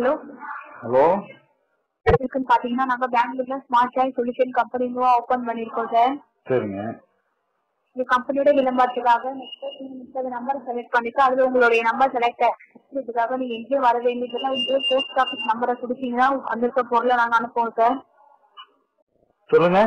Hello hello இருக்குன்னு பாத்தீங்கன்னா நாங்க பெங்களூர்ல ஸ்மார்ட் சாய் சொல்யூஷன் கம்பெனி நியூவா ஓபன் பண்ணிருக்கோம் சார் சரிங்க இந்த கம்பெனியோட விளம்பரத்துக்காக நெக்ஸ்ட் முப்பது நம்பர் செலக்ட் பண்ணிட்டு அதுல உங்களுடைய நம்பர் செலக்ட் இதுக்காக நீங்க எங்கேயும் வர வேண்டியதுல உங்க போஸ்ட் ஆஃபீஸ் நம்பரை கொடுத்தீங்கன்னா வந்திருக்க பொருளை நாங்க அனுப்புவோம் சார் சொல்லுங்க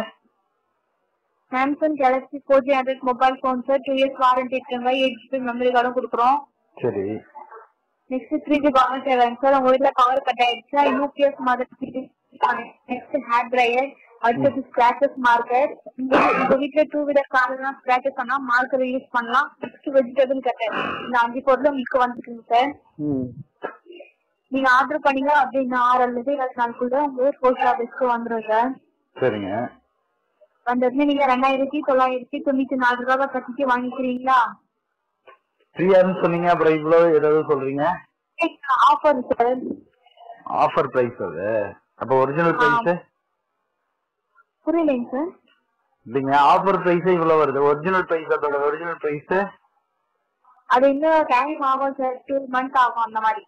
Samsung Galaxy four G hundred mobile phone sir two years warranty இருக்குங்க எயிட் ஜிபி மெமரி கார்டும் கொடுக்குறோம் சரி நெக்ஸ்ட் த்ரீ ஜி பவர் சேவைங்க சார் உங்க வீட்டுல பவர் கட் ஆயிடுச்சா யூபிஎஸ் மாதிரி நெக்ஸ்ட் ஹேர் ட்ரையர் அடுத்தது ஸ்கிராச்சஸ் மார்க்கர் உங்க வீட்டுல டூ வீலர் கார்லாம் ஸ்கிராச்சஸ் ஆனா மார்க்கர் யூஸ் பண்ணலாம் நெக்ஸ்ட் வெஜிடபிள் கட்டர் இந்த அஞ்சு பொருளும் உங்களுக்கு வந்துருக்குங்க சார் ம் நீங்க ஆர்டர் பண்ணீங்க அப்படின்னா ஆறு அல்லது ஏழு நாளுக்குள்ள உங்க ஊர் போஸ்ட் ஆஃபீஸ்க்கு வந்துடும் சார் சரிங்க வந்ததுமே நீங்க ரெண்டாயிரத்தி தொள்ளாயிரத்தி தொண்ணூத்தி நாலு ரூபாய் கட்டிட்டு வாங்கிக்கிறீங்களா ஃப்ரீயான்னு சொன்னீங்க அப்புறம் இவ்வளோ ஏதாவது சொல்றீங்க ஆஃபர் சார் ஆஃபர் பிரைஸ் அது அப்போ ஒரிஜினல் பிரைஸ் புரியலைங்க சார் இல்லைங்க ஆஃபர் பிரைஸே இவ்வளோ வருது ஒரிஜினல் பிரைஸ் அதோட ஒரிஜினல் பிரைஸ் அது இன்னும் டைம் ஆகும் சார் டூ மந்த் ஆகும் அந்த மாதிரி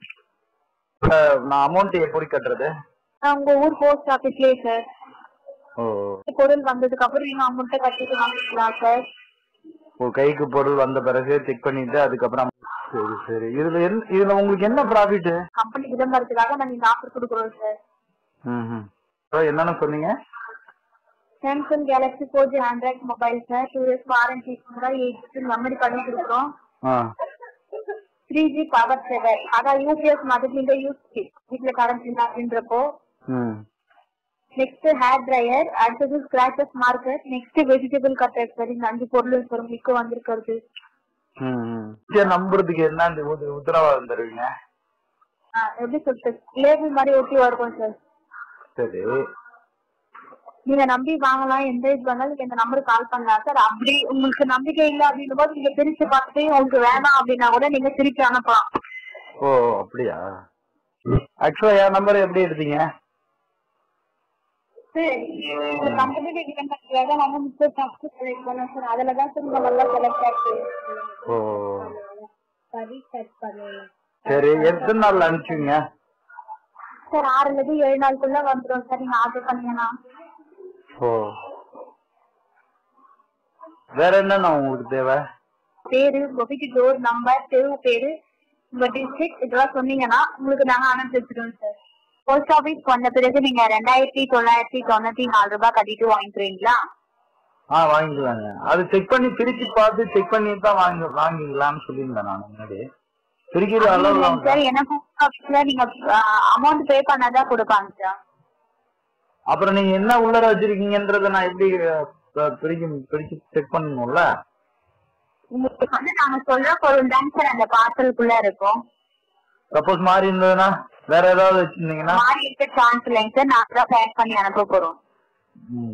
நான் அமௌண்ட் எப்படி கட்டுறது நான் உங்க ஊர் போஸ்ட் ஆபீஸ்லயே சார் ஓ பொருள் வந்ததுக்கு அப்புறம் நீங்க அமௌண்ட்டை கட்டிட்டு வாங்கிக்கலாம் சார் உங்க கைக்கு பொருள் வந்த பிறகு செக் பண்ணிட்டு அதுக்கப்புறம் சரி சரி இதுல என்ன இதுல உங்களுக்கு என்ன ப்ராஃபிட் கம்பெனி விளம்பரத்துக்காக நாங்க இந்த ஆஃபர் கொடுக்குறோம் சார் ம் என்னன்னு சொன்னீங்க Samsung Galaxy four G android mobile sir two years warranty eight GB memory கார்டும் கொடுக்குறோம் ah three G power saver அதான் யூபிஎஸ் மாதிரி நீங்க யூஸ் வீட்டுல கரண்ட் இல்லை அப்படின்றப்போ ம் நெக்ஸ்ட் ஹேர் ட்ரையர் அடுத்தது scratches marker next vegetable cutter sir இந்த அஞ்சு பொருள் சார் உங்களுக்கு வந்திருக்கிறது ம் சரி நம்புறதுக்கு என்ன இந்த உத்த- உத்தரவாதம் தருவீங்க ஆ, எப்படி சொல்றது லேபிள் மாதிரி ஒட்டி வருவோம் சார் சரி நீங்க நம்பி வாங்கலாம் எந்த இது பண்ணாலும் நீங்க இந்த நம்பருக்கு கால் பண்ணலாம் சார் அப்படி உங்களுக்கு நம்பிக்கை இல்ல அப்படின்னும் போது நீங்க பிரிச்சு பார்த்துட்டு உங்களுக்கு வேணாம் அப்படின்னா கூட நீங்க திருப்பி அனுப்பலாம் ஓ அப்படியா ஆக்சுவலா என் நம்பர் எப்படி எடுத்தீங்க சார் இந்த கம்பெனி விளம்பரத்துக்காக நம்ம முப்பது பாக்ஸ் செலக்ட் பண்ணோம் சார் அதுல தான் சார் இந்த நல்லா செலக்ட் ஆச்சு ஓ சரி செக் பண்ணுங்க சரி எத்தனை நாள்ல அனுப்பிச்சுங்க சார் ஆறுல இருந்து ஏழு நாளுக்குள்ள வந்துடும் சார் நீங்க ஆர்டர் பண்ணீங்கன்னா ஓ வேற என்னண்ணா உங்களுக்கு தேவை பேரு உங்க வீட்டு டோர் நம்பர் தெரு பேரு உங்க டிஸ்ட்ரிக்ட் இதெல்லாம் சொன்னீங்கன்னா உங்களுக்கு நாங்க அனுப்பி வச்சிருவோம் சார் போஸ்ட் ஆபீஸ் வந்த பிறகு நீங்க ரெண்டாயிரத்தி தொள்ளாயிரத்தி தொண்ணூத்தி நாலு ரூபாய் கட்டிட்டு வாங்கிக்கிறீங்களா ஆ வாங்கிக்கலாங்க அது செக் பண்ணி பிரிச்சு பார்த்து செக் பண்ணி தான் வாங்கி வாங்கிக்கலாம்னு சொல்லியிருந்தேன் நான் முன்னாடி பிரிக்கிற அளவு சார் எனக்கு ஆபீஸ்ல நீங்க அமௌண்ட் பே பண்ணாதான் கொடுப்பாங்க சார் அப்புறம் நீங்க என்ன உள்ளர வச்சிருக்கீங்கன்றத நான் எப்படி அஹ், பிரிக்க பிரிச்சு செக் பண்ணணும்ல உங்களுக்கு வந்து நாங்க சொல்ற பொருள் தான் சார் அந்த பார்சலுக்குள்ள இருக்கும் சப்போஸ் மாறி இருந்ததுன்னா வேற ஏதாவது வச்சிருந்தீங்கன்னா மாறி இருக்க சான்ஸ் இல்லைங்க சார் நாங்க தான் பேக் பண்ணி அனுப்ப போறோம் ம்.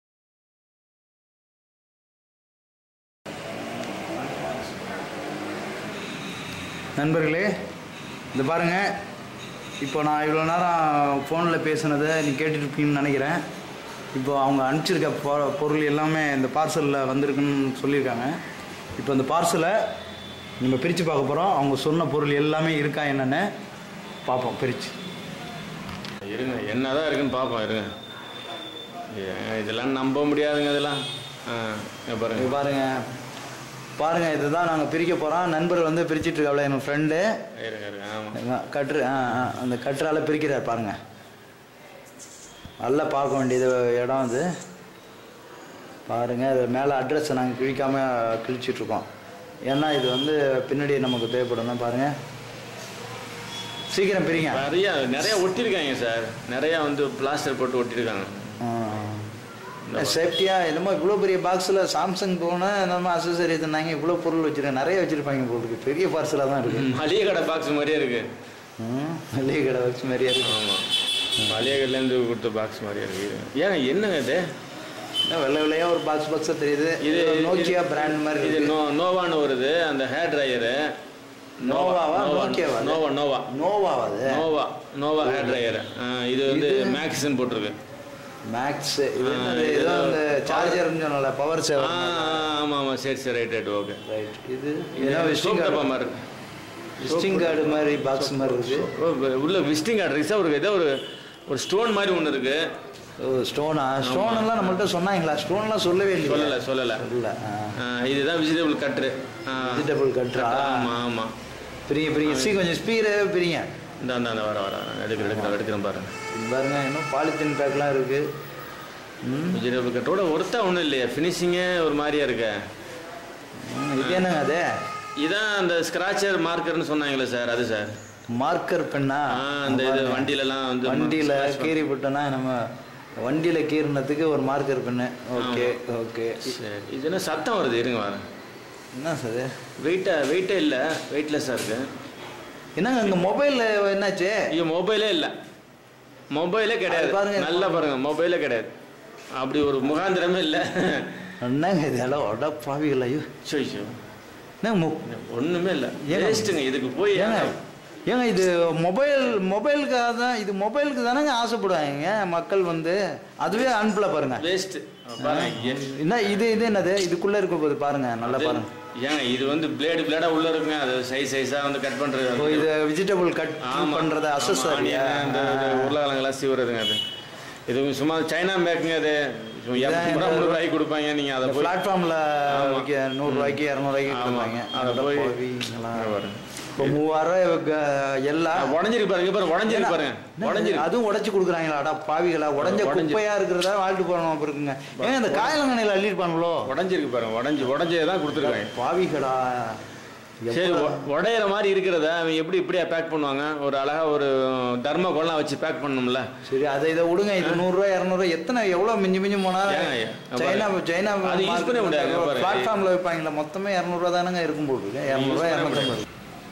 நண்பர்களே இது பாருங்கள் இப்போ நான் இவ்வளோ நேரம் ஃபோனில் பேசுனதை நீ கேட்டுட்ருப்பீங்கன்னு நினைக்கிறேன் இப்போ அவங்க அனுப்பிச்சிருக்க பொ பொருள் எல்லாமே இந்த பார்சலில் வந்திருக்குன்னு சொல்லியிருக்காங்க இப்போ இந்த பார்சலை நம்ம பிரித்து பார்க்க போகிறோம் அவங்க சொன்ன பொருள் எல்லாமே இருக்கா என்னென்னு பார்ப்போம் பிரித்து இருங்க என்னதான் இருக்குன்னு பார்ப்போம் இருங்க ஏன் இதெல்லாம் நம்ப முடியாதுங்க இதெல்லாம் ஆ இங்க பாருங்க இது பாருங்கள் பாருங்கள் இதுதான் நாங்கள் பிரிக்க போகிறோம் நண்பர் வந்து பிரிச்சிட்டு இருக்காப்ல என் ஃப்ரெண்டு இருங்க இருங்க ஆமாம் கற்று ஆ ஆ, அந்த கற்றால பிரிக்கிறார் பாருங்க நல்லா பார்க்க வேண்டியது இடம் அது பாருங்க இது மேலே அட்ரஸை நாங்கள் கிழிக்காம கிழிச்சிட்டு இருக்கோம் ஏன்னா இது வந்து பின்னாடி நமக்கு தேவைப்படும் பாருங்க சீக்கிரம் பிரிங்க நிறைய நிறைய ஒட்டியிருக்காங்க சார் நிறைய வந்து பிளாஸ்டர் போட்டு ஒட்டியிருக்காங்க சேஃப்டியாக என்னமோ இவ்வளோ பெரிய பாக்ஸில் சாம்சங் போனால் என்னமோ அசசரி இருந்தாங்க இவ்வளோ பொருள் வச்சுருக்காங்க நிறைய வச்சுருப்பாங்க போலுக்கு பெரிய பார்சலாக தான் இருக்குது மளிகை கடை பாக்ஸ் மாதிரியே இருக்கு ம் மளிகை கடை வச்சு மாதிரியா இருக்கு ஆமாம் மளிகை கடையிலேருந்து கொடுத்த பாக்ஸ் மாதிரியே இருக்கு ஏங்க என்னங்க இது என்ன வெள்ளை வெள்ளையா ஒரு பாக்ஸ் பாக்ஸாக தெரியுது இது இது நோக்கியா பிராண்ட் மாதிரி இது இருக்கு நோ நோவான்னு வருது அந்த ஹேர் ட்ரையரு நோவாவா? நோக்கியாவா அது? நோவா நோவா நோவாவா அது நோவா நோவா ஹேர் ட்ரையர் இது வந்து இது- மேக்ஸின் போட்டிருக்கு மேக்ஸ் இது ஆ, என்னது? இது ஏதோ அந்த சார்ஜர்னு சொன்னல பவர் ஆ சேவர் ஆமாம் ஆமாம் சரி சரி ரைட் ரைட் ஓகே ரைட் இது இது என்ன சோப் விஷயம் டப்பா மாதிரி இருக்கு விசிட்டிங் கார்டு மாதிரி பாக்ஸ் மாதிரி இருக்கு ஓ, உள்ள விசிட்டிங் கார்டு இருக்கு சார் ஒரு ஏதோ ஒரு ஒரு ஸ்டோன் மாதிரி ஒன்று இருக்கு ஸ்டோனா ஸ்டோன் எல்லாம் நம்மள்ட்ட சொன்னாங்களா ஸ்டோன்லாம் சொல்லவே இல்லையா சொல்லலை சொல்லலை இல்ல இதுதான் வெஜிடபிள் கட்ரு வெஜிடபிள் கட்டுறா ஆமாம் ஆமாம் பெரிய பெரிய சி கொஞ்சம் ஸ்பீடு பெரிய இந்த அந்த அந்த வர வர எடுக்கிறேன் எடுக்கிறேன் எடுக்கிறேன் பாருங்க பாருங்க இன்னும் பாலித்தீன் பேக்லாம் இருக்கு ம் வெஜிடபிள் கட்டோட ஒருத்தா ஒன்றும் இல்லையா ஃபினிஷிங்கே ஒரு மாதிரியா இருக்க ம், இது என்னங்க அது இதான் அந்த ஸ்கிராச்சர் மார்க்கர்னு சொன்னாங்களே சார் அது சார் மார்க்கர் பெண்ணா ஆ அந்த இது வண்டியிலலாம் வந்து வண்டியில கீறி விட்டோம்னா நம்ம வண்டியில கீறினதுக்கு ஒரு மார்க்கர் பெண்ணு ஓகே ஓகே சரி இது என்ன சத்தம் வருது இருங்க வரேன் என்ன சார் இது? வெயிட்டா வெயிட்டே இல்லை வெயிட்லெஸ்ஸாக இருக்கு என்னங்க அங்க மொபைல்ல என்னாச்சு ஐயோ மொபைலே இல்லை மொபைலே கிடையாது அது பாருங்க. நல்லா பாருங்க மொபைலே கிடையாது அப்படி ஒரு முகாந்திரமே இல்லை என்னங்க இது எல்லாம் ஒட பாவிகள் ஐயோ சரி என்ன மொ- ஒன்றுமே இல்லை ஏங்க? வேஸ்ட்டுங்க இதுக்கு போய் ஏங்க ஏங்க இது மொபைல் மொபைலுக்காக தான் இது மொபைலுக்கு தானேங்க ஆசைப்படுவாங்க மக்கள் வந்து அதுவே அனுப்பல பாருங்க வேஸ்ட்டு பாருங்க எ- என்ன இது இது என்னது இதுக்குள்ள இருக்க போது பாருங்க நல்லா இது- பாருங்க ஏங்க இது வந்து பிளேடு பிளேடா உள்ள இருக்குங்க அது சைஸ் சைஸா வந்து கட் பண்றது ஓ, இது வெஜிடபிள் கட் ஆமா. பண்றது ஆமா, அசஸரியா onion, இந்த இந்த உருளைக்கிழங்கெல்லாம் சீவுறதுங்க அது இது சும்மா சைனா பேக்குங்க அது சும்மா இதான் எப்போ இந்த- முந்நூறு ரூபாய்க்கு கொடுப்பாங்க நீங்க அதை போய் பிளாட்ஃபார்ம்ல ஆமா. நூறு ரூபாய்க்கு இரநூறுவாய்க்கு ஆமா. கொடுப்பாங்க அதை அட போய் பாவிங்களா. இங்க பாருங்க. இப்போ மூவாயிரம் ரூபாய் எல்லாம் உடஞ்சிருக்கு பாருங்க பாருங்க உடஞ்சிருக்கு பாருங்க உடஞ்சிருக்கு அதுவும் உடைச்சு கொடுக்குறாங்களா அடா பாவிகளா உடஞ்ச உடைஞ்சு. குப்பையா இருக்கிறதா வாழ்த்து போறோம் அப்ப இருக்குங்க ஏங்க இந்த காயலங்கனையில அள்ளிருப்பாங்களோ உடஞ்சிருக்கு பாருங்க உடஞ்சி உடஞ்சே தான் கொடுத்துருக்காங்க பாவிகளா சரி எப்படா? உ- உடையிற மாதிரி இருக்கிறத அவங்க எப்படி இப்படியா பேக் பண்ணுவாங்க ஒரு அழகா ஒரு தர்மக்கோல்லாம் வச்சு பேக் பண்ணணும்ல சரி அதை இதை விடுங்க இது நூறுரூவா இரநூறுவா எத்தனை எவ்வளவு மிஞ்சி மிஞ்சி போனா ஏங்க, ஏங்க. சைனா சைனா அது use பண்ண முடியாதுங்க, பாருங்க. பிளாட்ஃபார்ம்ல வைப்பாங்களா மொத்தமே இரநூறுவா தானங்க இருக்கும் போது இரநூறுவா use பண்ண இரநூத்தம்பது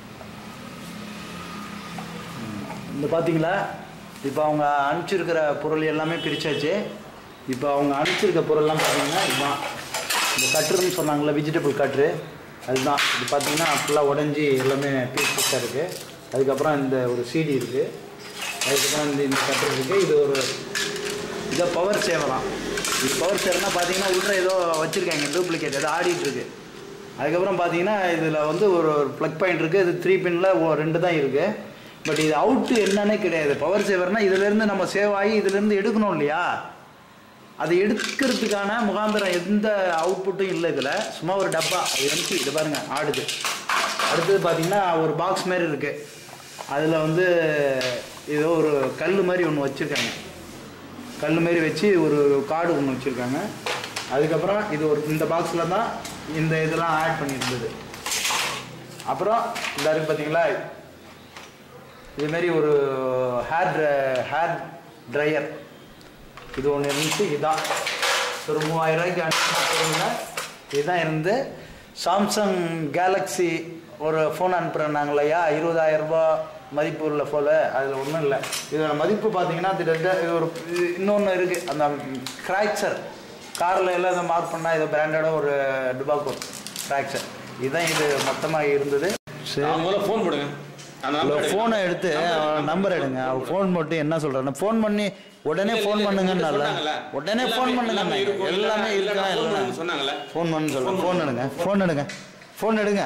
இந்த பார்த்தீங்களா இப்போ அவங்க அனுப்பிச்சிருக்கிற பொருள் எல்லாமே பிரிச்சாச்சு இப்போ அவங்க அனுப்பிச்சிருக்க பொருள்லாம் பார்த்தீங்கன்னா இதுதான் இந்த கட்டுருன்னு சொன்னாங்களே வெஜிடபிள் கட்ரு அதுதான் இது பார்த்தீங்கன்னா ஃபுல்லாக உடஞ்சி எல்லாமே பீஸ் பீஸாக இருக்குது அதுக்கப்புறம் இந்த ஒரு சீடி இருக்குது அதுக்கப்புறம் இந்த இந்த கட்ரு இருக்குது இது ஒரு இதை பவர் சேவலாம் இது பவர் சேவர்னா பார்த்தீங்கன்னா உள்ள ஏதோ வச்சுருக்காங்க டூப்ளிகேட் ஏதோ ஆடிட்டு இருக்கு அதுக்கப்புறம் பார்த்தீங்கன்னா இதில் வந்து ஒரு ப்ளக் பாயிண்ட் இருக்குது இது த்ரீ பின்னில் ரெண்டு தான் இருக்குது பட் இது அவுட்டு என்னன்னே கிடையாது பவர் சேவர்னா இதுலேருந்து நம்ம சேவ் ஆகி இதுலேருந்து எடுக்கணும் இல்லையா அதை எடுக்கிறதுக்கான முகாந்திரம் எந்த அவுட்புட்டும் இல்லை இதில் சும்மா ஒரு டப்பா அது எம்டி இது பாருங்க ஆடுது அடுத்தது பார்த்தீங்கன்னா ஒரு பாக்ஸ் மாதிரி இருக்குது அதில் வந்து ஏதோ ஒரு கல் மாதிரி ஒன்று வச்சுருக்காங்க கல் மாரி வச்சு ஒரு கார்டு ஒன்று வச்சுருக்காங்க அதுக்கப்புறம் இது ஒரு இந்த பாக்ஸில் தான் இந்த இதெல்லாம் ஆட் பண்ணியிருந்தது அப்புறம் இந்த இருக்கு பார்த்தீங்களா இதுமாரி ஒரு ஹேர் ஹேர் ட்ரையர் இது ஒன்று இருந்துச்சு இதுதான் ஒரு மூவாயிரம் ரூபாய்க்கு அனுப்பிச்சுருங்க இதுதான் இருந்து சாம்சங் கேலக்ஸி ஒரு ஃபோன் அனுப்புகிறேன்னாங்க இல்லையா இருபதாயிரம் ரூபாய் மதிப்பு உள்ள ஃபோனு அதில் ஒன்றும் இல்லை இதோட மதிப்பு பார்த்தீங்கன்னா கிட்டத்தட்ட இது ஒரு இது இன்னொன்று இருக்குது அந்த கிராக்சர் காரில் எல்லாம் இதை மார்க் பண்ணால் இது பிராண்டடாக ஒரு டுபாக்கோ கிராக்சர் இதுதான் இது மொத்தமாக இருந்தது சரி அவங்க முதல்ல ஃபோன் போடுங்க அந்த number எடுங்க. ஃபோனை எடுத்து நம்பர் எடுங்க அவர் ஃபோன் மட்டும் என்ன சொல்றாரு ஃபோன் பண்ணி உடனே இல்ல, ஃபோன் இல்ல, பண்ணுங்கன்னு சொன்னாங்கல்ல. உடனே எல்லாமே- ஃபோன் பண்ணுங்க எல்லாமே இருக்கும். எல்லாமே இல்ல, இருக்கா நான் phone இல்லை பண்ணுன்னு சொன்னாங்கல்ல ஃபோன் பண்ணு சொல்லுங்க ஃபோன் எடுங்க ஃபோன் எடுங்க ஃபோன் எடுங்க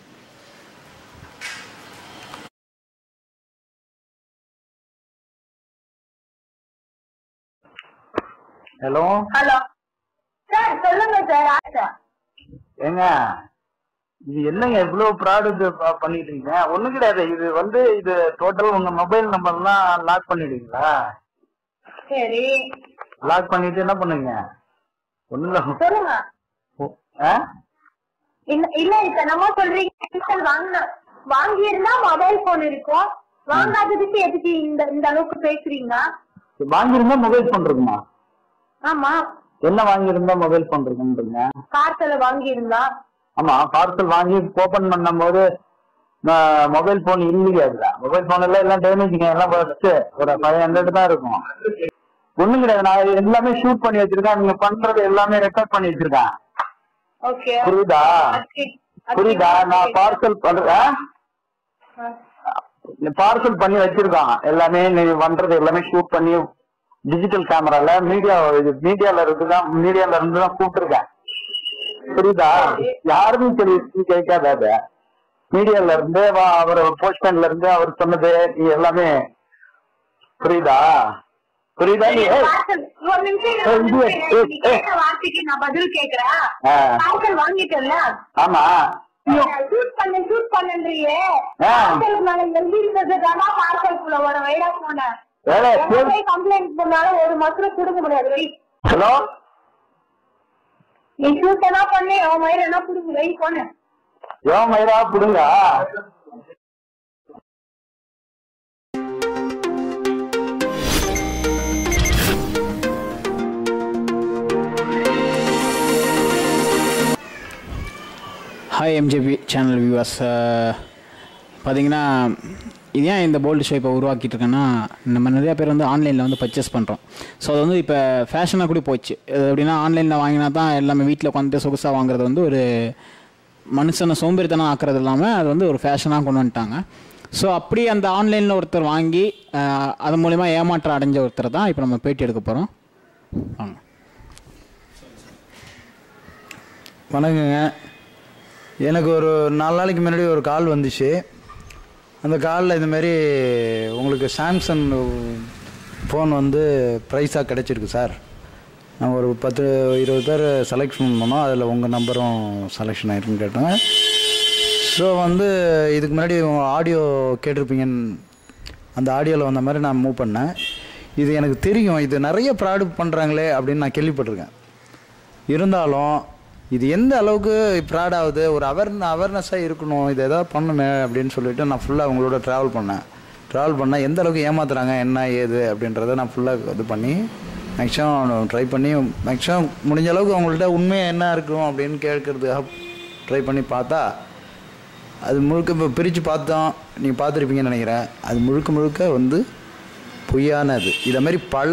ஹலோ ஹலோ சார் சொல்லுங்க சார் ஆஷா ஏங்க இது என்னங்க இவ்வளவு ப்ராடக்ட் பண்ணிட்டு இருக்கீங்க ஒண்ணும் கிடையாது இது வந்து இது டோட்டல் உங்க மொபைல் நம்பர்லாம் லாக் பண்ணிடுவீங்களா சரி லாக் பண்ணிட்டு என்ன பண்ணுங்க ஒண்ணும் இல்ல சொல்லுங்க ஆ? இல்ல இல்ல இப்ப நம்ம சொல்றீங்க சார் வாங்கின வாங்கி இருந்தா மொபைல் போன் இருக்கும் வாங்காததுக்கு எதுக்கு இந்த இந்த அளவுக்கு பேசுறீங்க வாங்கியிருந்தா மொபைல் போன் இருக்குமா ஆமா என்ன வாங்கியிருந்தா மொபைல் போன் இருக்குன்றீங்க பார்சல வாங்கி இருந்தா ஆமா பார்சல் வாங்கி ஓபன் பண்ணும்போது மொபைல் போன் இல்லையா அதுல மொபைல் போன் எல்லாம் எல்லாம் டேமேஜிங்க எல்லாம் ஃபர்ஸ்ட் ஒரு ஃபைவ் ஹண்ட்ரட் தான் இருக்கும் ஒண்ணும் கிடையாது நான் எல்லாமே ஷூட் பண்ணி வச்சிருக்கேன் நீங்க பண்றது எல்லாமே ரெக்கார்ட் பண்ணி வச்சிருக்கேன் ஓகே புரியுதா புரியுதா நான் பார்சல் பண்றேன் பார்சல் பண்ணி வச்சிருக்கான் எல்லாமே நீ பண்றது எல்லாமே ஷூட் பண்ணி டிஜிட்டல் கேமரால மீடியா மீடியால இருந்து தான் மீடியால இருந்து தான் கூப்பிட்டுருக்கேன் புரியுதா யாருமே தெரியும் கேட்காத அத. மீடியால இருந்து வா- அவர் போஸ்ட்மேன்ல இருந்து அவர் சொன்னது இது எல்லாமே புரியுதா புரியுதா நீ ஏய், பார்சல் ஒரு நிமிஷம் இரு, ஏய், ஒரு இது, நிமிஷம் இரு. ஏய், நீ ஏய். கேட்ட வார்த்தைக்கு நான் பதில் கேக்குறேன் ஆ, பார்சல் வாங்கிட்டேன்ல ஆமா ஷூட் பண்ண ஷூட் பண்ணன்றியே ஆ. பார்சல் மேல எழுதி இருந்ததுதான் பார்சல் குள்ள வர வைடா போன வேலை கம்ப்ளைண்ட் பண்ணாலும் ஒரு மாசத்துல கொடுக்க முடியாது வை ஹலோ நீ ஷூட் என்ன பண்ணி அவன் மயிர் என்ன கொடுக்க வை போன ஏன் மயிரா புடுங்க ஹாய் எம்ஜேபி சேனல் வியூவர்ஸ் பார்த்தீங்கன்னா இது ஏன் இந்த போல்டு ஷோ இப்போ உருவாக்கிட்டு இருக்கேன்னா நம்ம நிறையா பேர் வந்து ஆன்லைனில் வந்து பர்ச்சேஸ் பண்ணுறோம் ஸோ அது வந்து இப்போ ஃபேஷனாக கூட போச்சு அது எப்படின்னா ஆன்லைனில் வாங்கினா தான் எல்லாமே வீட்டில் உட்காந்துட்டு சொகுசாக வாங்குறது வந்து ஒரு மனுஷனை சோம்பேறித்தனம் ஆக்குறது இல்லாமல் அது வந்து ஒரு ஃபேஷனாக கொண்டு வந்துட்டாங்க ஸோ அப்படி அந்த ஆன்லைனில் ஒருத்தர் வாங்கி அஹ், அது மூலிமா ஏமாற்றம் அடைஞ்ச ஒருத்தர் தான் இப்போ நம்ம பேட்டி எடுக்க போகிறோம் வாங்க வணக்கங்க எனக்கு ஒரு நாலு நாளைக்கு முன்னாடி ஒரு கால் வந்துச்சு அந்த காலில் இதுமாரி உங்களுக்கு சாம்சங் ஃபோன் வந்து ப்ரைஸாக கிடச்சிருக்கு சார் நான் ஒரு பத்து இருபது பேர் செலெக்ஷன் பண்ணோம் அதில் உங்கள் நம்பரும் செலெக்ஷன் ஆயிருக்குன்னு கேட்டோங்க ஸோ வந்து இதுக்கு முன்னாடி ஆடியோ கேட்டிருப்பீங்கன்னு அந்த ஆடியோவில் வந்த மாதிரி நான் மூவ் பண்ணேன் இது எனக்கு தெரியும் இது நிறைய ப்ராடு பண்ணுறாங்களே அப்படின்னு நான் கேள்விப்பட்டிருக்கேன் இருந்தாலும் இது எந்த அளவுக்கு ப்ராட் ஆகுது ஒரு அவர் அவேர்னஸாக இருக்கணும் இது எதாவது பண்ணணுமே அப்படின்னு சொல்லிட்டு நான் ஃபுல்லாக அவங்களோட ட்ராவல் பண்ணேன் ட்ராவல் பண்ணால் எந்த அளவுக்கு ஏமாத்துறாங்க என்ன ஏது அப்படின்றத நான் ஃபுல்லாக இது பண்ணி மேக்ஸிமம் ட்ரை பண்ணி மேக்ஸிமம் முடிஞ்ச அளவுக்கு அவங்கள்ட்ட உண்மையாக என்ன இருக்கும் அப்படின்னு கேட்கறதுக்காக ட்ரை பண்ணி பார்த்தா அது முழுக்க இப்போ பிரித்து பார்த்தோம் நீங்கள் பார்த்துருப்பீங்கன்னு நினைக்கிறேன் அது முழுக்க முழுக்க வந்து பொய்யானது இதை மாதிரி பல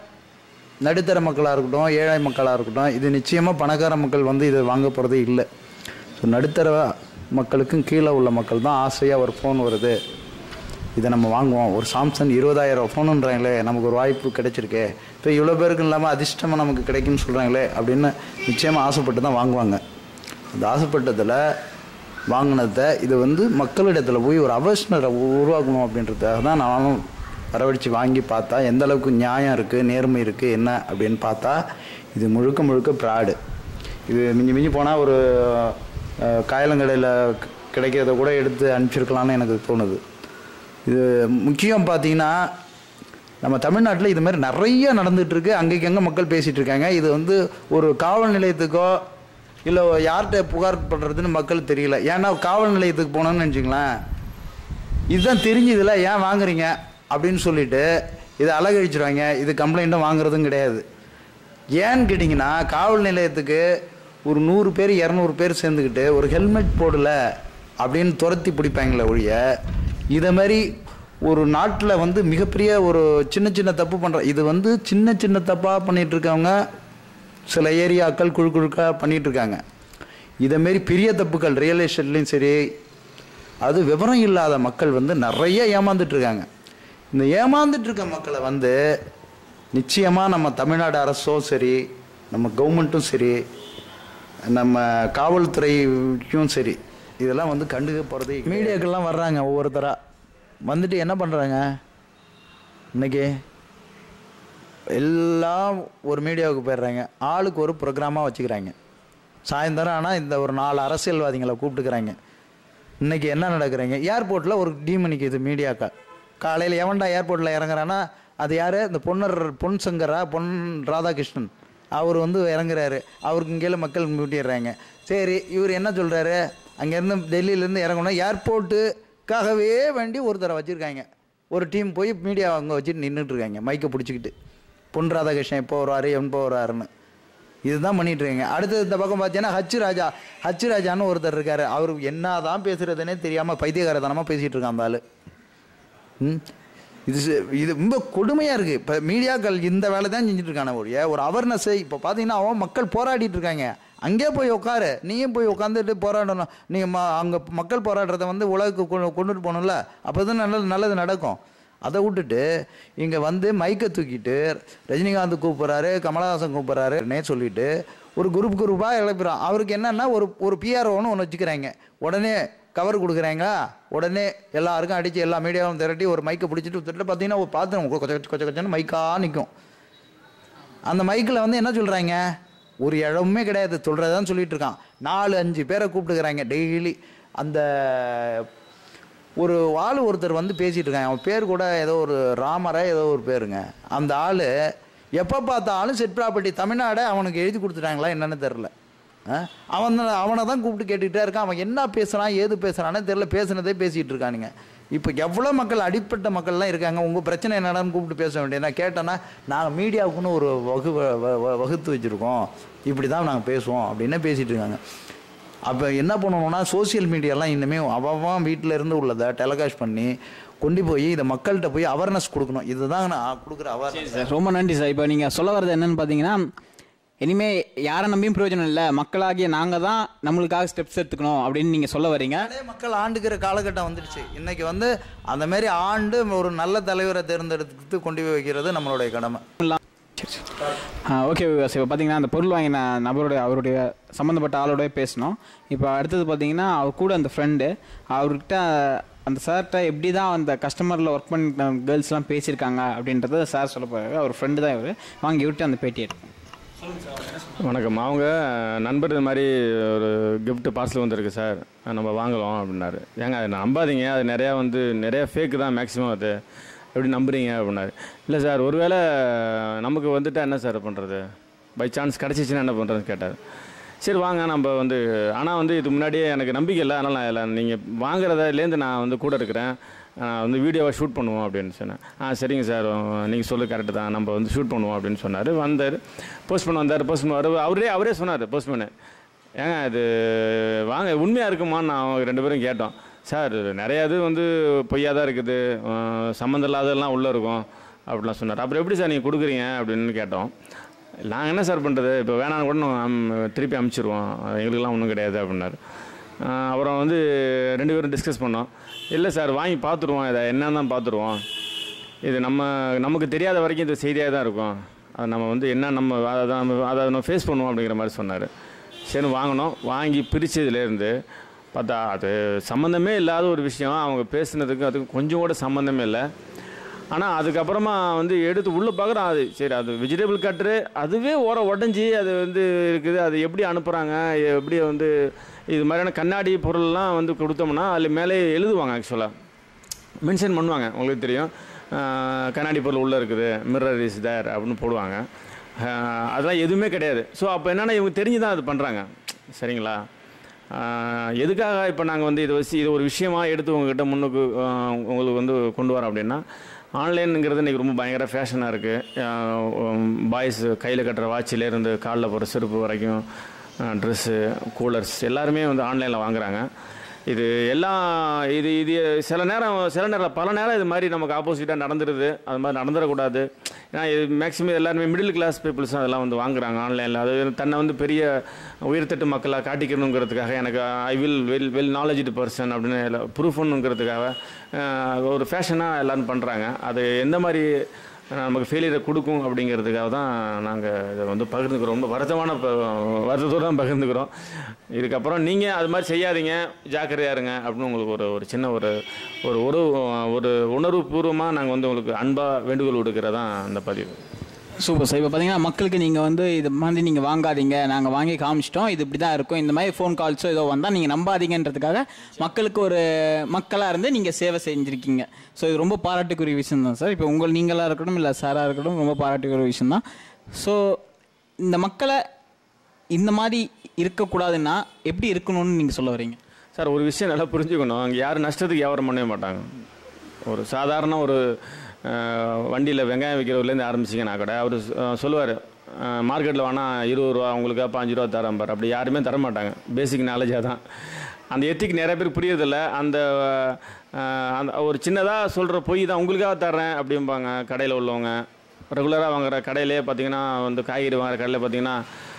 நடுத்தர மக்களாக இருக்கட்டும் ஏழை மக்களாக இருக்கட்டும் இது நிச்சயமாக பணக்கார மக்கள் வந்து இதை வாங்க போகிறதே இல்லை ஸோ நடுத்தர மக்களுக்கும் கீழே உள்ள மக்கள் தான் ஆசையாக ஒரு ஃபோன் வருது இதை நம்ம வாங்குவோம் ஒரு சாம்சங் இருபதாயிரம் ஃபோனுன்றாங்களே நமக்கு ஒரு வாய்ப்பு கிடைச்சிருக்கே இப்போ இவ்வளோ பேருக்கு இல்லாமல் அதிர்ஷ்டமாக நமக்கு கிடைக்கும்னு சொல்கிறாங்களே அப்படின்னு நிச்சயமாக ஆசைப்பட்டு தான் வாங்குவாங்க அந்த ஆசைப்பட்டதில் வாங்கினதை இது வந்து மக்களிடத்தில் போய் ஒரு அவர்ஸ்னரை உருவாக்கணும் அப்படின்றதுக்காக தான் நானும் வரவழைச்சு வாங்கி பார்த்தா எந்த அளவுக்கு நியாயம் இருக்குது நேர்மை இருக்குது என்ன அப்படின்னு பார்த்தா இது முழுக்க முழுக்க ப்ராடு இது மிஞ்சி மிஞ்சி போனால் ஒரு அஹ், காயலங்கடையில் கிடைக்கிறத கூட எடுத்து அனுப்பிச்சிருக்கலாம்னு எனக்கு தோணுது இது முக்கியம் பார்த்தீங்கன்னா நம்ம தமிழ்நாட்டில் இது மாதிரி நிறைய நடந்துட்டு இருக்கு அங்கேக்கு அங்கே மக்கள் பேசிட்டு இருக்காங்க இது வந்து ஒரு காவல் நிலையத்துக்கோ இல்லை யார்கிட்ட புகார் பண்ணுறதுன்னு மக்கள் தெரியல ஏன்னா காவல் நிலையத்துக்கு போனோம்னு நினச்சிங்களேன் இதுதான் தெரிஞ்சதுல ஏன் வாங்குறீங்க அப்படின்னு சொல்லிட்டு இதை அழகழிச்சிருவாங்க இது கம்ப்ளைண்ட்டும் வாங்குறதும் கிடையாது ஏன்னு கேட்டிங்கன்னா காவல் நிலையத்துக்கு ஒரு நூறு பேர் இரநூறு பேர் சேர்ந்துக்கிட்டு ஒரு ஹெல்மெட் போடல அப்படின்னு துரத்தி பிடிப்பாங்களே ஒழிய இதை மாதிரி ஒரு நாட்டில் வந்து மிகப்பெரிய ஒரு சின்ன சின்ன தப்பு பண்ணுற இது வந்து சின்ன சின்ன தப்பாக பண்ணிட்டு இருக்கவங்க சில ஏரியாக்கள் குழு குழுக்காக பண்ணிட்டு இருக்காங்க இதேமாரி பெரிய தப்புகள் ரியல் எஸ்டேட்லேயும் சரி அது விவரம் இல்லாத மக்கள் வந்து நிறைய ஏமாந்துட்டு இருக்காங்க இந்த ஏமாந்துட்டு இருக்க மக்களை வந்து நிச்சயமாக நம்ம தமிழ்நாடு அரசும் சரி நம்ம கவர்மெண்ட்டும் சரி நம்ம காவல்துறையும் சரி இதெல்லாம் வந்து கண்டுக்க போகிறதே மீடியாக்கெல்லாம் வர்றாங்க ஒவ்வொருத்தராக வந்துட்டு என்ன பண்ணுறாங்க இன்னைக்கு எல்லாம் ஒரு மீடியாவுக்கு போயிடுறாங்க ஆளுக்கு ஒரு ப்ரோக்ராமாக வச்சுக்கிறாங்க சாயந்தரம் ஆனால் இந்த ஒரு நாலு அரசியல்வாதிகளை கூப்பிட்டுக்கிறாங்க இன்னைக்கு என்ன நடக்குறீங்க ஏர்போர்ட்டில் ஒரு டீம் நிற்கிது மீடியாக்கா காலையில் எவன்டா ஏர்போர்ட்டில் இறங்குறான்னா அது யார் இந்த பொன்னர் பொன் சங்கரா பொன் ராதாகிருஷ்ணன் அவர் வந்து இறங்குறாரு அவருக்கு கீழே மக்கள் மூட்டிடுறாங்க சரி இவர் என்ன சொல்கிறாரு அங்கேருந்து டெல்லியிலேருந்து இறங்கணும் ஏர்போர்ட்டுக்காகவே வேண்டி ஒருத்தரை வச்சுருக்காங்க ஒரு டீம் போய் மீடியா அங்கே வச்சுட்டு நின்றுட்டு இருக்காங்க மைக்கை பிடிச்சிக்கிட்டு பொன் ராதாகிருஷ்ணன் எப்போ வருவார் எப்போ வருவாருன்னு இதுதான் பண்ணிட்டு இருக்காங்க அடுத்தது இந்த பக்கம் பார்த்தீங்கன்னா ஹச்சு ராஜா ஹச்சு ராஜான்னு ஒருத்தர் இருக்காரு அவர் என்னதான் பேசுறதுன்னே தெரியாம பைத்தியகாரத்தனமா பேசிட்டு இருக்கான் அந்த ஆளு ம் இது சி- இது ரொம்ப கொடுமையா இருக்கு இப்போ மீடியாக்கள் இந்த வேலை தான் செஞ்சுட்டு இருக்கான ஒழிய ஒரு அவேர்னஸ் இப்போ பார்த்தீங்கன்னா அவன் மக்கள் போராடிட்டு இருக்காங்க அங்கேயே போய் உட்காரு நீயும் போய் உட்காந்துட்டு போராடணும் நீ ம அங்கே மக்கள் போராடுறத வந்து உலகுக்கு கொண்டு- கொண்டுட்டு போகணும்ல அப்போ தான் நல்லது நல்லது நடக்கும் அதை விட்டுட்டு இங்கே வந்து மைக்கை தூக்கிட்டு ரஜினிகாந்த் கூப்பிட்றாரு கமலஹாசன் கூப்பிட்றாருன்னே சொல்லிட்டு ஒரு குரூப் குரூப்பாக இழப்பிறான் அவருக்கு என்னன்னா ஒரு ஒரு பிஆர்ஓன்னு ஒன்று வச்சுக்கிறாங்க உடனே கவர் கொடுக்குறாங்க உடனே எல்லாருக்கும் அடித்து எல்லா மீடியாவும் திரட்டி ஒரு மைக்கை பிடிச்சிட்டு திட்டு பார்த்தீங்கன்னா ஒரு பார்த்து கொச்ச கொச்ச கொச்ச கொச்சன்னு மைக்காக நிற்கும் அந்த மைக்கில் வந்து என்ன சொல்கிறாங்க ஒரு இடமுமே கிடையாது சொல்கிறதான் சொல்லிட்டு இருக்கான் நாலு அஞ்சு பேரை கூப்பிட்டுக்கிறாங்க டெய்லி அந்த ஒரு ஆள் ஒருத்தர் வந்து பேசிகிட்டு இருக்காங்க அவன் பேர் கூட ஏதோ ஒரு ராமரா ஏதோ ஒரு பேருங்க அந்த ஆள் எப்போ பார்த்தாலும் செட் ப்ராப்பர்ட்டி தமிழ்நாடை அவனுக்கு எழுதி கொடுத்துட்டாங்களா என்னன்னு தெரில அவன் தான் அவனை தான் கூப்பிட்டு கேட்டுக்கிட்டே இருக்கான் அவன் என்ன பேசுகிறான் ஏது பேசுகிறானே தெரில பேசுனதே பேசிகிட்டு இருக்கானுங்க இப்போ எவ்வளோ மக்கள் அடிப்பட்ட மக்கள்லாம் இருக்காங்க உங்கள் பிரச்சனை என்னடான்னு கூப்பிட்டு பேச வேண்டியது நான் கேட்டேன்னா நாங்கள் மீடியாவுக்குன்னு ஒரு வகு வ- வ- வ- வகுத்து வச்சுருக்கோம் இப்படி தான் நாங்கள் பேசுவோம் அப்படின்னு பேசிகிட்டு இருக்காங்க அப்போ என்ன பண்ணணும்னா சோஷியல் மீடியாலாம் இனிமேல் அவன் வீட்டில் இருந்து உள்ளதை டெலகாஸ்ட் பண்ணி கொண்டு போய் இதை மக்கள்கிட்ட போய் அவேர்னஸ் கொடுக்கணும் இதுதான் நான் கொடுக்குற அவேர்னஸ் சார் ரொம்ப நன்றி சார் இப்போ நீங்கள் சொல்ல வர்றது என்னன்னு பார்த்தீங்கன்னா இனிமே யாரை நம்பியும் பிரயோஜனம் இல்லை மக்களாகிய நாங்கள் தான் நம்மளுக்காக ஸ்டெப்ஸ் எடுத்துக்கணும் அப்படின்னு நீங்கள் சொல்ல வரீங்க நிறைய மக்கள் ஆண்டுக்கிற காலகட்டம் வந்துடுச்சு இன்னைக்கு வந்து அந்த மாதிரி ஆண்டு ஒரு நல்ல தலைவரை தேர்ந்தெடுத்து கொண்டு போய் வைக்கிறது நம்மளுடைய கடமை சரி சரி ஓகே விவாஸ் இப்போ பார்த்தீங்கன்னா அந்த பொருள் வாங்கின நபருடைய அவருடைய சம்மந்தப்பட்ட ஆளோடய பேசணும் இப்போ அடுத்தது பார்த்தீங்கன்னா அவர் கூட அந்த ஃப்ரெண்டு அவர்கிட்ட அந்த சார்கிட்ட எப்படி தான் அந்த கஸ்டமரில் ஒர்க் பண்ண கேர்ள்ஸ்லாம் பேசியிருக்காங்க அப்படின்றத சார் சொல்ல போகிறாரு அவர் ஃப்ரெண்டு தான் இவர் வாங்கி விட்டு அந்த பேட்டி எடுப்போம் வணக்கம் அவங்க நண்பர் இது மாதிரி ஒரு gift பார்சல் வந்திருக்கு சார் நம்ம வாங்கலாம் அப்படின்னாரு ஏங்க அதை நம்பாதீங்க அது நிறையா வந்து நிறையா ஃபேக்கு தான் மேக்ஸிமம் அது எப்படி நம்புறீங்க அப்படின்னாரு இல்லை சார் ஒருவேளை நமக்கு வந்துட்டா என்ன சார் பண்ணுறது பை சான்ஸ் கிடச்சிச்சின்னா என்ன பண்ணுறதுன்னு கேட்டார் சரி வாங்க நம்ம வந்து ஆனால் வந்து இதுக்கு முன்னாடியே எனக்கு நம்பிக்கை இல்லை அதனால் நான் இல்லை நீங்கள் வாங்குறதுலேருந்து நான் வந்து கூட இருக்கிறேன் நான் வந்து வீடியோவை ஷூட் பண்ணுவோம் அப்படின்னு சொன்னேன் ஆ சரிங்க சார் நீங்கள் சொல்லு கரெக்டு தான் நம்ம வந்து ஷூட் பண்ணுவோம் அப்படின்னு சொன்னார் வந்தார் போஸ்ட் பண்ண வந்தார் போஸ்ட் பண்ண அவரே அவரே சொன்னார் போஸ்ட் பண்ண ஏங்க இது வாங்க உண்மையாக இருக்குமான்னு நான் அவங்க ரெண்டு பேரும் கேட்டோம் சார் நிறையா இது வந்து பொய்யா தான் இருக்குது சம்மந்தம் இல்லாததெல்லாம் உள்ளே இருக்கும் அப்படிலாம் சொன்னார் அப்புறம் எப்படி சார் நீங்கள் கொடுக்குறீங்க அப்படின்னு கேட்டோம் நாங்கள் என்ன சார் பண்ணுறது இப்போ வேணாம் கூட நாங்க அம்- திருப்பி அமுச்சிடுவோம் எங்களுக்கெல்லாம் ஒன்றும் கிடையாது அப்படின்னாரு ஆஹ் அப்புறம் வந்து ரெண்டு பேரும் டிஸ்கஸ் பண்ணோம் இல்லை சார் வாங்கி பார்த்துருவோம் இதை என்னன்னு தான் பார்த்துருவோம் இது நம்ம நமக்கு தெரியாத வரைக்கும் இது செய்தியாக தான் இருக்கும் அது நம்ம வந்து என்ன நம்ம அதை தான் நம்ம அதை நம்ம ஃபேஸ் பண்ணுவோம் அப்படிங்கிற மாதிரி சொன்னார் சரி வாங்கினோம் வாங்கி பிரித்ததுலேருந்து பார்த்தா அது சம்மந்தமே இல்லாத ஒரு விஷயம் அவங்க பேசுனதுக்கு அதுக்கு கொஞ்சம் கூட சம்மந்தமே இல்லை ஆனால் அதுக்கப்புறமா வந்து எடுத்து உள்ளே பார்க்குறோம் அது சரி அது வெஜிடபிள் கட்ரு அதுவே ஓர உடஞ்சி அது வந்து இருக்குது அது எப்படி அனுப்புகிறாங்க எப்படி வந்து இது மாதிரியான கண்ணாடி பொருள்லாம் வந்து கொடுத்தோம்னா அதில் மேலே எழுதுவாங்க ஆக்சுவலாக மென்ஷன் பண்ணுவாங்க உங்களுக்கு தெரியும் ஆஹ் கண்ணாடி பொருள் உள்ளே இருக்குது மிரர் இஸ் தேர் அப்படின்னு போடுவாங்க ஆஹ் அதெல்லாம் எதுவுமே கிடையாது ஸோ அப்போ என்னென்னா இவங்க தெரிஞ்சு தான் அது பண்ணுறாங்க சரிங்களா ஆஹ் எதுக்காக இப்போ நாங்கள் வந்து இதை வச்சு இது ஒரு விஷயமா எடுத்து உங்ககிட்ட முன்னுக்கு ஆஹ் உங்களுக்கு வந்து கொண்டு வரோம் அப்படின்னா ஆன்லைனுங்கிறது இன்றைக்கி ரொம்ப பயங்கர ஃபேஷனாக இருக்குது பாய்ஸ் கையில் கட்டுற வாட்சிலேருந்து காலில் போகிற செருப்பு வரைக்கும் ட்ரெஸ்ஸு கூலர்ஸ் எல்லாருமே வந்து ஆன்லைனில் வாங்குறாங்க இது எல்லாம் இது இது சில நேரம் சில நேரம் பல நேரம் இது மாதிரி நமக்கு ஆப்போசிட்டாக நடந்துருது அது மாதிரி நடந்துடக்கூடாது ஏன்னா இது மேக்ஸிமம் எல்லாருமே மிடில் கிளாஸ் பீப்புள்ஸ் அதெல்லாம் வந்து வாங்குறாங்க ஆன்லைனில் அது தன்னை வந்து பெரிய உயர்தட்டு மக்களாக காட்டிக்கணுங்கிறதுக்காக எனக்கு I will well well knowledged person அப்படின்னு ப்ரூஃப்னுங்கிறதுக்காக ஒரு ஃபேஷனாக எல்லாரும் பண்ணுறாங்க அது எந்த மாதிரி அஹ், நமக்கு ஃபெயிலியரை கொடுக்கும் அப்படிங்கிறதுக்காக தான் நாங்கள் இதை வந்து பகிர்ந்துக்கிறோம் ரொம்ப வருத்தமான ப- வருத்தத்தோடு தான் பகிர்ந்துக்கிறோம் இதுக்கப்புறம் நீங்கள் அது மாதிரி செய்யாதீங்க ஜாக்கிரதையா இருங்க அப்படின்னு உங்களுக்கு ஒரு ஒரு சின்ன ஒரு ஒரு ஒரு ஒரு உணர்வுபூர்வமாக நாங்கள் வந்து உங்களுக்கு அன்பாக வேண்டுகோள் விடுக்கிறதான் அந்த பதிவு சூப்பர் சார் இப்போ பார்த்தீங்கன்னா மக்களுக்கு நீங்கள் வந்து இது மாதிரி நீங்கள் வாங்காதீங்க நாங்கள் வாங்கி காமிச்சிட்டோம் இது இப்படி தான் இருக்கும் இந்த மாதிரி ஃபோன் கால்ஸோ ஏதோ வந்தால் நீங்கள் நம்பாதீங்கன்றதுக்காக மக்களுக்கு ஒரு மக்களாக இருந்து நீங்கள் சேவை செஞ்சுருக்கீங்க ஸோ இது ரொம்ப பாராட்டுக்குரிய விஷயம் தான் சார் இப்போ உங்கள் நீங்களாக இருக்கட்டும் இல்லை சாராக இருக்கட்டும் ரொம்ப பாராட்டுக்குரிய விஷயம் தான் ஸோ இந்த மக்களை இந்த மாதிரி இருக்கக்கூடாதுன்னா எப்படி இருக்கணும்னு நீங்கள் சொல்ல வரீங்க சார் ஒரு விஷயம் நல்லா புரிஞ்சுக்கணும் அங்கே யாரும் நஷ்டத்துக்கு வியாபாரம் பண்ணவே மாட்டாங்க ஒரு சாதாரண ஒரு வண்டியில் வெங்காயம் விற்கிறவர்லேருந்து ஆரம்பிச்சிங்கன்னா கூட அவர் சொல்லுவார் மார்க்கெட்டில் வேணால் இருபது ரூபா உங்களுக்கு பாஞ்சு ரூபா தரேன் பாரு அப்படி யாருமே தர மாட்டாங்க பேசிக் நாலேஜாக தான் அந்த எத்திக் நிறைய பேருக்கு புரியறதில்ல அந்த அஹ், அந்த ஒரு சின்னதாக சொல்கிற பொய் தான் உங்களுக்காக தர்றேன் அப்படிம்பாங்க கடையில் உள்ளவங்க ரெகுலராக வாங்குற கடையிலே பார்த்தீங்கன்னா வந்து காய்கறி வாங்குற கடையில் பார்த்தீங்கன்னா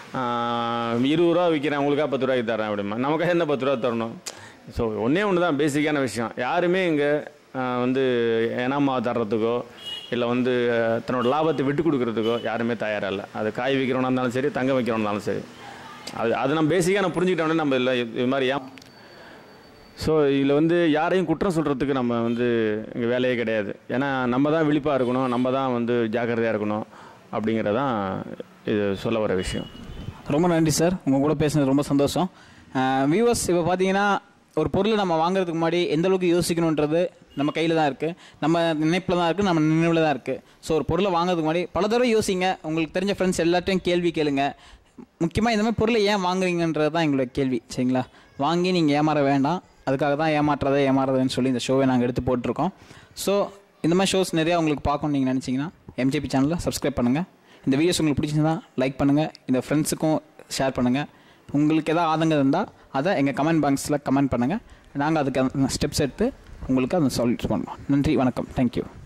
ஆஹ், இருபது ரூபா விற்கிறேன் உங்களுக்காக பத்து ரூபாய்க்கு தரேன் அப்படிமா நமக்காக என்ன பத்து ரூபா தரணும் ஸோ ஒன்றே ஒன்று தான் பேசிக்கான விஷயம் யாருமே இங்கே வந்து ஏனாமா தர்றதுக்கோ இல்லை வந்து அஹ், தன்னோட லாபத்தை விட்டு கொடுக்கறதுக்கோ யாருமே தயாராக இல்லை அது காய் விற்கிறவனா இருந்தாலும் சரி தங்க வைக்கிறவனா இருந்தாலும் சரி அது அது நம்ம பேசிக்காக நம்ம புரிஞ்சுக்கிட்டோன்னே நம்ம இல்லை இது மாதிரி ஏன் ஸோ இதில் வந்து யாரையும் குற்றம் சொல்கிறதுக்கு நம்ம வந்து இங்கே வேலையே கிடையாது ஏன்னா நம்ம தான் விழிப்பாக இருக்கணும் நம்ம தான் வந்து ஜாக்கிரதையாக இருக்கணும் அப்படிங்கிறதான் இது சொல்ல வர விஷயம் ரொம்ப நன்றி சார் உங்கள் கூட பேசுனது ரொம்ப சந்தோஷம் வியூவர்ஸ் இப்போ பார்த்தீங்கன்னா ஒரு பொருளை நம்ம வாங்குறதுக்கு முன்னாடி எந்த அளவுக்கு யோசிக்கணுன்றது நம்ம கையில் தான் இருக்குது நம்ம நினைப்பில் தான் இருக்குது நம்ம நினைவில் தான் இருக்குது ஸோ ஒரு பொருளை வாங்குறதுக்கு முன்னாடி பல தடவை யோசிங்க உங்களுக்கு தெரிஞ்ச ஃப்ரெண்ட்ஸ் எல்லாத்தையும் கேள்வி கேளுங்க முக்கியமாக இந்த மாதிரி பொருளை ஏன் வாங்குறீங்கன்றது தான் எங்களோட கேள்வி சரிங்களா வாங்கி நீங்கள் ஏமாற வேண்டாம் அதுக்காக தான் ஏமாற்றுறதே ஏமாறுறதுன்னு சொல்லி இந்த ஷோவை நாங்கள் எடுத்து போட்டிருக்கோம் ஸோ இந்த மாதிரி ஷோஸ் நிறையா உங்களுக்கு பார்க்கணும்னு நீங்கள் நினச்சிங்கன்னா எம்ஜேபி சேனலை சப்ஸ்கிரைப் பண்ணுங்கள் இந்த வீடியோஸ் உங்களுக்கு பிடிச்சிருந்தா லைக் பண்ணுங்கள் இந்த ஃப்ரெண்ட்ஸுக்கும் ஷேர் பண்ணுங்கள் உங்களுக்கு எதாவது ஆதங்கம் இருந்தால் அதை எங்கள் கமெண்ட் பாக்ஸில் கமெண்ட் பண்ணுங்கள் நாங்கள் அதுக்கு ஸ்டெப்ஸ் எடுத்து உங்களுக்கு அதை சால்வ் பண்ணுவோம் நன்றி வணக்கம் தேங்க்யூ